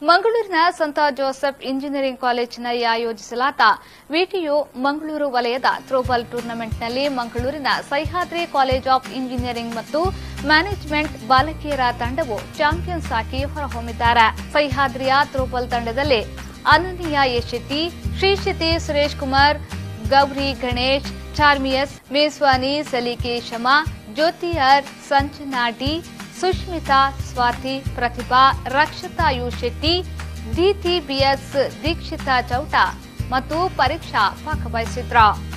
ಮಂಗಳೂರಿನ ಸಂತ Joseph engineering ಕಾಲೇಜಿನಲ್ಲಿ ಆಯೋಜಿಸಲಾದ ವಿಟಿಯು ಮಂಗಳೂರು ವಲಯದ ಥ್ರೋಬಾಲ್ ಟೂರ್ನಮೆಂಟ್ನಲ್ಲಿ ಮಂಗಳೂರಿನ ಸಹ್ಯಾದ್ರಿ ಕಾಲೇಜ್ ಆಫ್ ಇಂಜಿನಿಯರಿಂಗ್ ಮತ್ತು ಮ್ಯಾನೇಜ್ಮೆಂಟ್ ಬಾಲಕಿಯರ ತಂಡವು ಚಾಂಪಿಯನ್ಸ್ ಆಗಿ ಹೊರಹೊಮ್ಮಿದ್ದಾರೆ ಸಹ್ಯಾದ್ರಿಯ ಥ್ರೋಬಾಲ್ ತಂಡದಲ್ಲಿ ಅನನ್ಯ ಯಶೆಟ್ಟಿ ಶ್ರೀಶತಿ ಸುರೇಶ್ ಕುಮಾರ್ ಗೌರಿ ಗಣೇಶ್ ಚಾರ್ಮಿಯಸ್ ಮೇಸ್ವಾನಿ ಸಲಿಕೆ ಶಮಾ ಜ್ಯೋತಿಯರ್ Sanchana D Sushmita Swati Pratibha Rakshata U Shetty DTBS Dikshita Chowta ಮತ್ತು ಪರೀಕ್ಷಾ ಭಾಗವಹಿಸಿದ್ರು